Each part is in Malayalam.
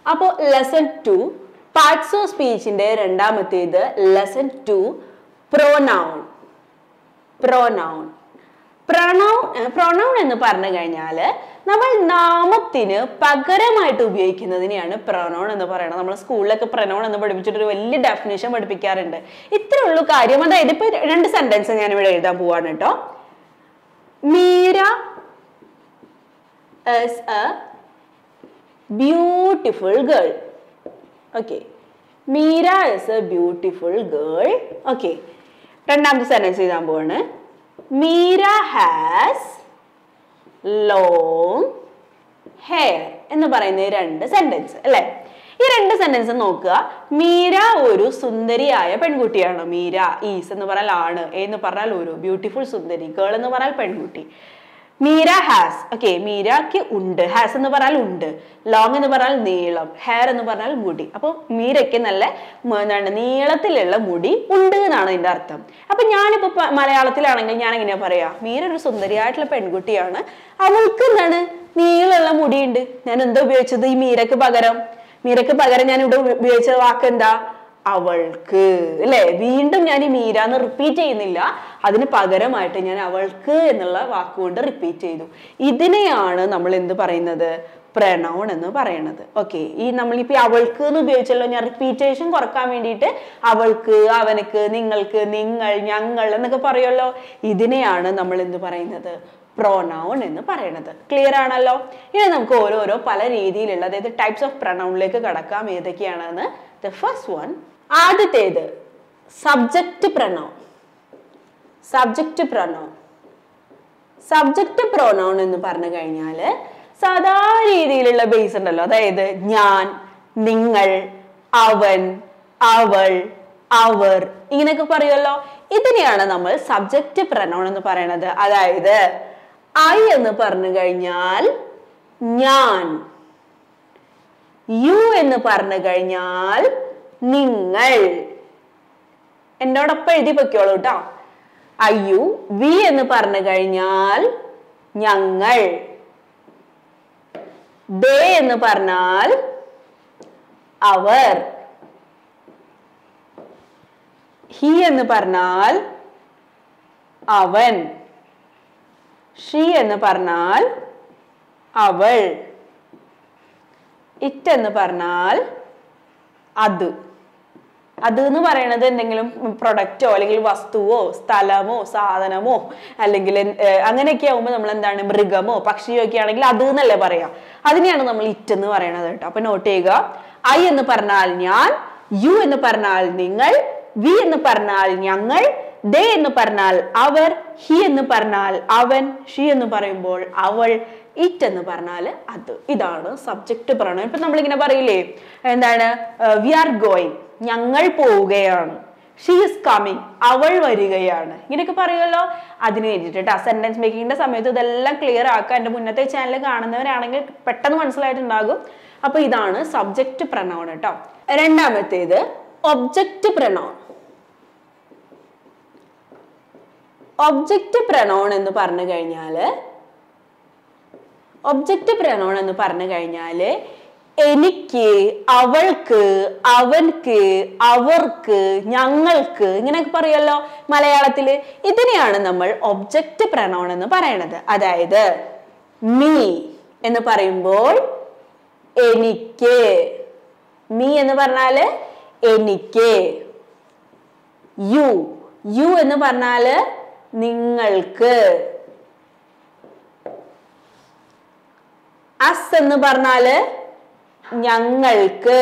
അപ്പോൾ ലെസൺ ടു പാർട്സ് ഓഫ് സ്പീച്ചിന്റെ രണ്ടാമത്തേത് lesson two pronoun pronoun pronoun pronoun എന്ന് പറഞ്ഞു കഴിഞ്ഞാൽ നമ്മൾ നാമത്തിന് പകരമായിട്ട് ഉപയോഗിക്കുന്നതിനെയാണ് പ്രൊനൗൺ എന്ന് പറയുന്നത് നമ്മൾ സ്കൂളിലൊക്കെ പ്രൊനൗൺ എന്ന് പഠിപ്പിച്ചിട്ട് ഒരു വലിയ ഡെഫിനേഷൻ പഠിപ്പിക്കാറുണ്ട് ഇത്രേ ഉള്ളൂ കാര്യം അതായത് ഇപ്പൊ രണ്ട് സെന്റൻസ് ഞാൻ ഇവിടെ എഴുതാൻ പോവാണ് കേട്ടോ Meera is a beautiful girl okay Meera is a beautiful girl okay രണ്ടാമത്തെ സെന്റൻസ് എഴുതാൻ പോവാണ് മീര ഹാസ് ലോങ് ഹെയർ എന്ന് പറയുന്ന ഈ രണ്ട് സെന്റൻസ് അല്ലെ ഈ രണ്ട് സെന്റൻസ് നോക്കുക മീര ഒരു സുന്ദരിയായ പെൺകുട്ടിയാണ് മീര ഈസ് എന്ന് പറഞ്ഞാൽ ആണ് എ എന്ന് പറഞ്ഞാൽ ഒരു ബ്യൂട്ടിഫുൾ സുന്ദരി ഗേൾ എന്ന് പറഞ്ഞാൽ പെൺകുട്ടി മീര ഹാസ് ഓക്കെ മീരക്ക് ഉണ്ട് ഹാസ് എന്ന് പറഞ്ഞാൽ ഉണ്ട് ലോങ് എന്ന് പറഞ്ഞാൽ നീളം ഹെയർ എന്ന് പറഞ്ഞാൽ മുടി അപ്പോൾ മീരയ്ക്ക് നല്ല മ- എന്താണ് നീളത്തിലുള്ള മുടി ഉണ്ട് എന്നാണ് ഇതിന്റെ അർത്ഥം അപ്പൊ ഞാനിപ്പോ പ- മലയാളത്തിലാണെങ്കിൽ ഞാൻ എങ്ങനെയാ പറയാ മീര ഒരു സുന്ദരിയായിട്ടുള്ള പെൺകുട്ടിയാണ് അവൾക്ക് എന്താണ് നീളമുള്ള മുടിയുണ്ട് ഞാൻ എന്താ ഉപയോഗിച്ചത് ഈ മീരക്ക് പകരം മീരക്ക് പകരം ഞാൻ ഇവിടെ ഉപയോഗിച്ച വാക്ക് എന്താ അവൾക്ക് അല്ലെ വീണ്ടും ഞാൻ ഈ മീര എന്ന് റിപ്പീറ്റ് ചെയ്യുന്നില്ല അതിന് പകരമായിട്ട് ഞാൻ അവൾക്ക് എന്നുള്ള വാക്കുകൊണ്ട് റിപ്പീറ്റ് ചെയ്തു ഇതിനെയാണ് നമ്മൾ എന്ത് പറയുന്നത് പ്രണൗൺ എന്ന് പറയുന്നത് ഓക്കെ ഈ നമ്മളിപ്പോ അവൾക്ക് എന്ന് ഉപയോഗിച്ചല്ലോ ഞാൻ റിപ്പീറ്റേഷൻ കുറക്കാൻ വേണ്ടിയിട്ട് അവൾക്ക് അവനക്ക് നിങ്ങൾക്ക് നിങ്ങൾ ഞങ്ങൾ എന്നൊക്കെ പറയുമല്ലോ ഇതിനെയാണ് നമ്മൾ എന്ത് പറയുന്നത് പ്രോനൗൺ എന്ന് പറയുന്നത് ക്ലിയർ ആണല്ലോ ഇനി നമുക്ക് ഓരോരോ പല രീതിയിലുള്ള അതായത് ടൈപ്സ് ഓഫ് പ്രൊനൗണിലേക്ക് കടക്കാം ഏതൊക്കെയാണെന്ന് ദ ഫസ്റ്റ് വൺ ആദ്യത്തേത് subject pronoun subject pronoun subject pronoun എന്ന് പറഞ്ഞു കഴിഞ്ഞാൽ സാധാ രീതിയിലുള്ള ബേസ് ഉണ്ടല്ലോ അതായത് ഞാൻ നിങ്ങൾ അവൻ അവൾ അവർ ഇങ്ങനെയൊക്കെ പറയുമല്ലോ ഇതിനെയാണ് നമ്മൾ സബ്ജക്റ്റ് പ്രൊനൗൺ എന്ന് പറയുന്നത് അതായത് ഐ എന്ന് പറഞ്ഞു കഴിഞ്ഞാൽ ഞാൻ യു എന്ന് പറഞ്ഞു കഴിഞ്ഞാൽ നിങ്ങൾ എന്നോടൊപ്പം എഴുതി പൊയ്ക്കോളൂ കേട്ടോ അയ്യു വി എന്ന് പറഞ്ഞു കഴിഞ്ഞാൽ ഞങ്ങൾ ദേ എന്ന് പറഞ്ഞാൽ അവർ ഹി എന്ന് പറഞ്ഞാൽ അവൻ ഷീ എന്ന് പറഞ്ഞാൽ അവൾ ഇറ്റ് എന്ന് പറഞ്ഞാൽ അത് അത് എന്ന് പറയുന്നത് എന്തെങ്കിലും പ്രൊഡക്റ്റോ അല്ലെങ്കിൽ വസ്തുവോ സ്ഥലമോ സാധനമോ അല്ലെങ്കിൽ എൻ- ഏർ അങ്ങനെയൊക്കെ ആവുമ്പോൾ നമ്മൾ എന്താണ് മൃഗമോ പക്ഷിയോ ഒക്കെ ആണെങ്കിൽ അത് എന്നല്ലേ പറയാം അതിനെയാണ് നമ്മൾ ഇറ്റ് എന്ന് പറയണത് കേട്ടോ അപ്പൊ നോട്ട് ചെയ്യുക ഐ എന്ന് പറഞ്ഞാൽ ഞാൻ യു എന്ന് പറഞ്ഞാൽ നിങ്ങൾ വി എന്ന് പറഞ്ഞാൽ ഞങ്ങൾ ദേ എന്ന് പറഞ്ഞാൽ അവർ ഹി എന്ന് പറഞ്ഞാൽ അവൻ ഷീ എന്ന് പറയുമ്പോൾ അവൾ ഇറ്റ് എന്ന് പറഞ്ഞാൽ അത് ഇതാണ് സബ്ജക്റ്റ് പറയണം ഇപ്പൊ നമ്മളിങ്ങനെ പറയില്ലേ എന്താണ് വി ആർ ഗോയിങ് ഞങ്ങൾ പോവുകയാണ് ഷീ ഈസ് കമ്മിങ് അവൾ വരികയാണ് ഇങ്ങനെയൊക്കെ പറയുമല്ലോ അതിന് വേണ്ടിയിട്ട് സെന്റൻസ് മേക്കിങ്ങിന്റെ സമയത്ത് ഇതെല്ലാം ക്ലിയർ ആക്കുക എൻ്റെ മുന്നത്തെ ചാനൽ കാണുന്നവരാണെങ്കിൽ പെട്ടെന്ന് മനസ്സിലായിട്ടുണ്ടാകും അപ്പൊ ഇതാണ് സബ്ജക്റ്റ് പ്രനൗൺ കേട്ടോ രണ്ടാമത്തേത് ഒബ്ജക്റ്റ് പ്രനൗൺ ഒബ്ജക്റ്റ് പ്രനോൺ എന്ന് പറഞ്ഞു കഴിഞ്ഞാൽ ഒബ്ജക്റ്റ് പ്രനോൺ എന്ന് പറഞ്ഞു കഴിഞ്ഞാൽ എനിക്ക് അവൾക്ക് അവൻക്ക് അവർക്ക് ഞങ്ങൾക്ക് ഇങ്ങനെയൊക്കെ പറയുമല്ലോ മലയാളത്തിൽ ഇതിനെയാണ് നമ്മൾ ഒബ്ജക്റ്റ് പ്രനോൺ എന്ന് പറയണത് അതായത് മീ എന്ന് പറയുമ്പോൾ എനിക്ക് മീ എന്ന് പറഞ്ഞാല് എനിക്ക് യു യു എന്ന് പറഞ്ഞാല് നിങ്ങൾക്ക് അസ് എന്ന് പറഞ്ഞാല് ഞങ്ങൾക്ക്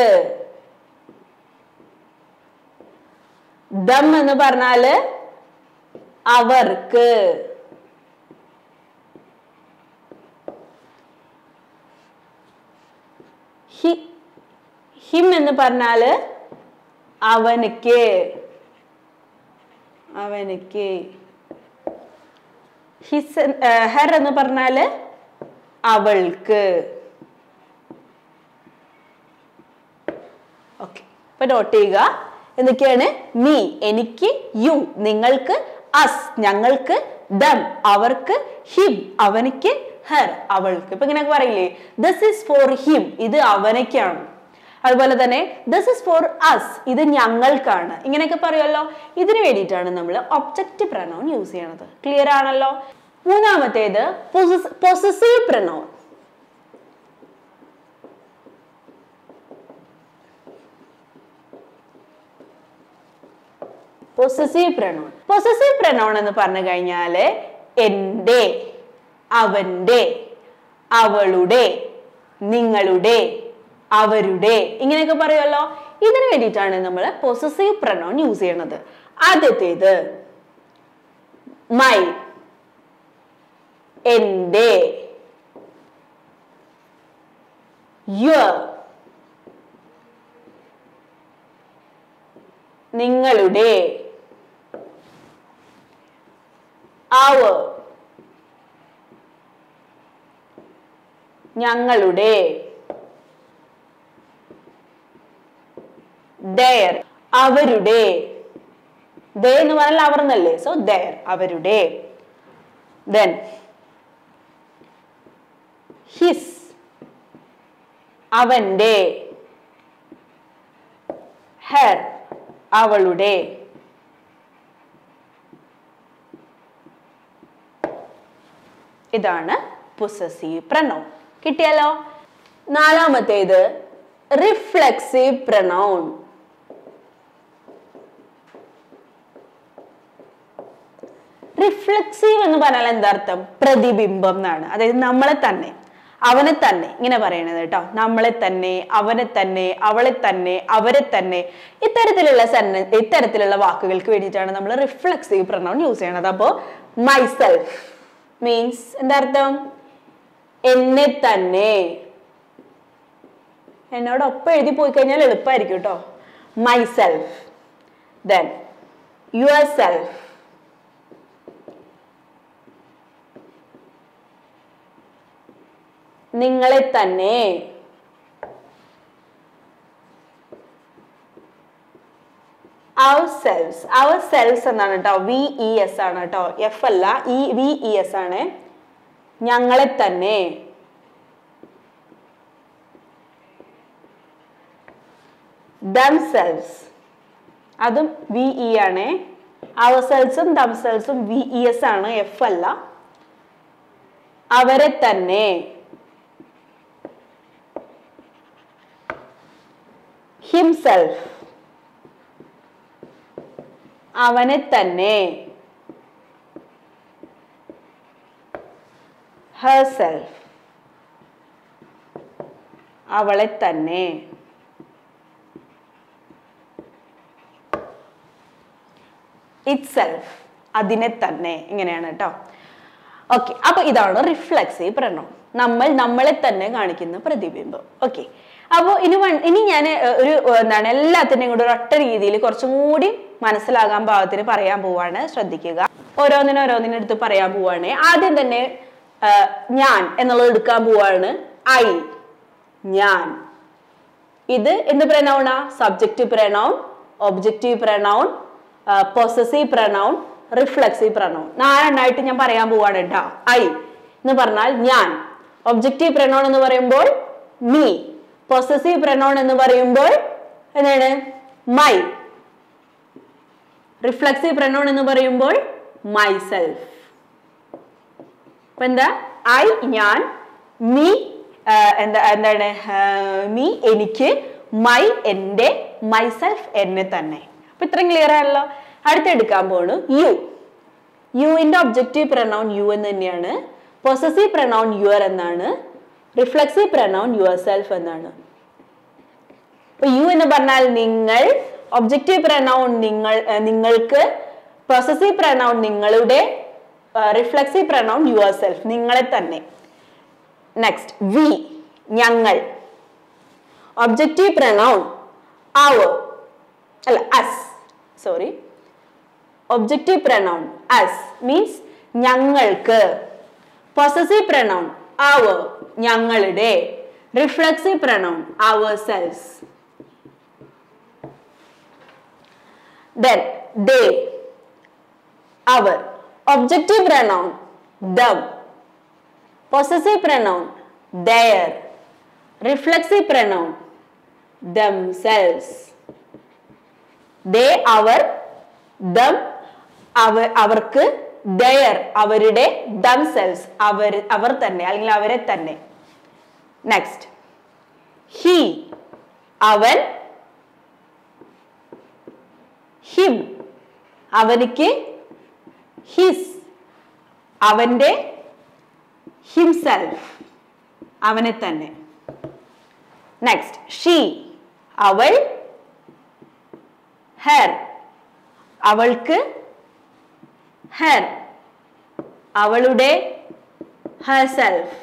ദം എന്ന് പറഞ്ഞാല് അവർക്ക് ഹി ഹിം എന്ന് പറഞ്ഞാല് അവനക്ക് അവനക്ക് ഹിസ് ഹെർ എന്ന് പറഞ്ഞാല് അവൾക്ക് ഓക്കെ അപ്പൊ നോട്ട് ചെയ്യുക എന്തൊക്കെയാണ് മീ എനിക്ക് യു നിങ്ങൾക്ക് അസ് ഞങ്ങൾക്ക് ദം അവർക്ക് ഹിം അവനിക്ക് ഹെർ അവൾക്ക് ഇപ്പൊ ഇങ്ങനെ പറയില്ലേ ദിസ് ഈസ് ഫോർ ഹിം ഇത് അവനക്കാണ് അതുപോലെ തന്നെ ദിസ് ഇസ് ഫോർ അസ് ഇത് ഞങ്ങൾക്കാണ് ഇങ്ങനെയൊക്കെ പറയുമല്ലോ ഇതിന് വേണ്ടിയിട്ടാണ് നമ്മൾ ഒബ്ജക്റ്റ് പ്രനൗൺ യൂസ് ചെയ്യണത് ക്ലിയർ ആണല്ലോ മൂന്നാമത്തേത് possessive pronoun possessive pronoun possessive pronoun എന്ന് പറഞ്ഞു കഴിഞ്ഞാല് എൻ്റെ അവന്റെ അവളുടെ നിങ്ങളുടെ അവരുടെ ഇങ്ങനെയൊക്കെ പറയുമല്ലോ ഇതിനു വേണ്ടിയിട്ടാണ് നമ്മൾ പൊസസീവ് പ്രനൗൺ യൂസ് ചെയ്യണത് ആദ്യത്തേത് മൈ എൻ്റെ യുവർ നിങ്ങളുടെ അവർ ഞങ്ങളുടെ ദയർ അവരുടെ ദേ എന്ന് പറഞ്ഞാൽ അവർ എന്നല്ലേ സോ ദയർ അവരുടെ ദെൻ ഹിസ് അവന്റെ ഹെർ അവളുടെ ഇതാണ് പൊസസീവ് പ്രനൗൺ കിട്ടിയല്ലോ നാലാമത്തേത് റിഫ്ലെക്സീവ് പ്രനൗൺ റിഫ്ലെക്സീവ് എന്ന് പറഞ്ഞാൽ എന്താ അർത്ഥം പ്രതിബിംബം എന്നാണ് അതായത് നമ്മളെ തന്നെ അവനെ തന്നെ ഇങ്ങനെ പറയണത് കേട്ടോ നമ്മളെ തന്നെ അവനെ തന്നെ അവളെ തന്നെ അവരെ തന്നെ ഇത്തരത്തിലുള്ള സെന്റ ഇത്തരത്തിലുള്ള വാക്കുകൾക്ക് വേണ്ടിയിട്ടാണ് നമ്മൾ റിഫ്ലെക്സീവ് പ്രൊണൗൺ യൂസ് ചെയ്യണത് അപ്പോൾ മൈസെൽഫ് മീൻസ് എന്താ അർത്ഥം എന്നെ തന്നെ എന്നോടൊപ്പം എഴുതി പോയി കഴിഞ്ഞാൽ എളുപ്പമായിരിക്കും കേട്ടോ മൈസെൽഫ് ദെൻ യുവർ സെൽഫ് നിങ്ങളെ തന്നെ അവർ സെൽസ് അവർ സെൽസ് എന്നാണ് കേട്ടോ വി ഇ എസ് ആണ് കേട്ടോ എഫ് അല്ല ഇ വി ഇ എസ് ആണ് ഞങ്ങളെ തന്നെ ദം സെൽസ് അതും വി ഇ ആണ് അവർ സെൽസും ദം സെൽസും വി ഇ എസ് ആണ് എഫ് അല്ല അവരെ തന്നെ ഹിംസെൽഫ് അവനെ തന്നെ ഹെർസെൽഫ് അവളെ തന്നെ ഇറ്റ് സെൽഫ് അതിനെ തന്നെ ഇങ്ങനെയാണ് കേട്ടോ ഓക്കെ അപ്പൊ ഇതാണ് റിഫ്ലെക്സീവ് പ്രണം നമ്മൾ നമ്മളെ തന്നെ കാണിക്കുന്ന പ്രതിബിംബം ഓക്കെ അപ്പോൾ ഇനി വൺ- ഇനി ഞാൻ ഒരു ഏർ, എന്താണ് എല്ലാത്തിനെയും കൂടി ഒരൊറ്റ രീതിയിൽ കുറച്ചും കൂടി മനസ്സിലാകാൻ പാകത്തിന് പറയാൻ പോവാണ് ശ്രദ്ധിക്കുക ഓരോന്നിനും ഓരോന്നിനും എടുത്ത് പറയാൻ പോവാണ് ആദ്യം തന്നെ ഏർ, ഞാൻ എന്നുള്ളത് എടുക്കാൻ പോവാണ് ഐ ഞാൻ ഇത് എന്ത് പ്രനൗണാ subjective pronoun objective pronoun possessive pronoun reflexive pronoun നാലെണ്ണായിട്ട് ഞാൻ പറയാൻ പോവാണ് കേട്ടോ ഐ എന്ന് പറഞ്ഞാൽ ഞാൻ ഒബ്ജക്റ്റീവ് പ്രനൗൺ എന്ന് പറയുമ്പോൾ മീ പൊസസീവ് പ്രനൗൺ എന്ന് പറയുമ്പോൾ എന്താണ് മൈ റിഫ്ലക്സീവ് പ്രനൗൺ എന്ന് പറയുമ്പോൾ മൈ സെൽഫ് അപ്പൊ എന്താ ഐ ഞാൻ മീ എന്താ എന്താണ് മീ എനിക്ക് മൈ എൻ്റെ മൈസെൽഫ് എന്നെ തന്നെ അപ്പൊ ഇത്രയും ക്ലിയർ ആണല്ലോ അടുത്തെടുക്കാൻ പോണു യു യുവിന്റെ ഒബ്ജക്റ്റീവ് പ്രനൗൺ യു എന്ന് തന്നെയാണ് പൊസസീവ് പ്രനൗൺ യുവർ എന്നാണ് റിഫ്ലക്സീവ് പ്രനൗൺ യുവർ സെൽഫ് എന്നാണ് അപ്പൊ യു എന്ന് പറഞ്ഞാൽ നിങ്ങൾ ഒബ്ജക്റ്റീവ് പ്രനൗൺ നിങ്ങൾ ഏർ നിങ്ങൾക്ക് പൊസസീവ് പ്രനൗൺ നിങ്ങളുടെ റിഫ്ലക്സീവ് പ്രനൗൺ യുവർ സെൽഫ് നിങ്ങളെ തന്നെ നെക്സ്റ്റ് വി ഞങ്ങൾ ഒബ്ജക്റ്റീവ് പ്രനൗൺ അവർ അല്ല us sorry objective pronoun us means ഞങ്ങൾക്ക് പൊസസീവ് പ്രനൗൺ അവർ ഞങ്ങളുടെ reflexive pronoun ourselves then they our objective pronoun them possessive pronoun their reflexive pronoun themselves they അവർ ദം അവർ അവർക്ക് ദയർ അവരുടെ ദംസെൽസ് അവർ അവർ തന്നെ അല്ലെങ്കിൽ അവരെ തന്നെ നെക്സ്റ്റ് ഹി അവൻ ഹിം അവനിക്ക് ഹിസ് അവന്റെ ഹിംസെൽഫ് അവനെ തന്നെ നെക്സ്റ്റ് ഷീ അവൾ ഹെർ അവൾക്ക് ഹെർ അവളുടെ ഹെർസെൽഫ്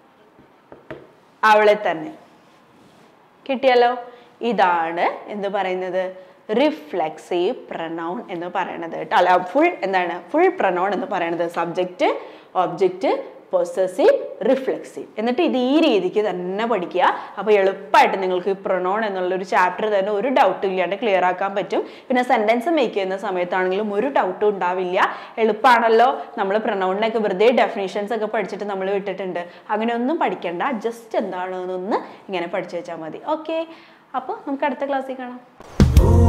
അവളെ തന്നെ കിട്ടിയല്ലോ ഇതാണ് എന്ത് പറയുന്നത് റിഫ്ലെക്സീവ് പ്രനൗൺ എന്ന് പറയുന്നത് കേട്ടോ അല്ല ഫുൾ എന്താണ് ഫുൾ പ്രനൗൺ എന്ന് പറയുന്നത് സബ്ജക്റ്റ് ഒബ്ജക്റ്റ് പൊസസീവ് റിഫ്ലെക്സീവ് എന്നിട്ട് ഇത് ഈ രീതിക്ക് തന്നെ പഠിക്കുക അപ്പോൾ എളുപ്പമായിട്ട് നിങ്ങൾക്ക് പ്രൊണോൺ എന്നുള്ള ഒരു ചാപ്റ്റർ തന്നെ ഒരു ഡൗട്ടും ഇല്ലാണ്ട് ക്ലിയർ ആക്കാൻ പറ്റും പിന്നെ സെൻറ്റൻസ് മേക്ക് ചെയ്യുന്ന സമയത്താണെങ്കിലും ഒരു ഡൗട്ടും ഉണ്ടാവില്ല എളുപ്പമാണല്ലോ നമ്മൾ പ്രൊണൗണിനൊക്കെ വെറുതെ ഡെഫിനേഷൻസ് ഒക്കെ പഠിച്ചിട്ട് നമ്മൾ വിട്ടിട്ടുണ്ട് അങ്ങനെ ഒന്നും പഠിക്കണ്ട ജസ്റ്റ് എന്താണെന്നൊന്ന് ഇങ്ങനെ പഠിച്ചു വെച്ചാൽ മതി ഓക്കെ അപ്പോൾ നമുക്ക് അടുത്ത ക്ലാസ്സിൽ കാണാം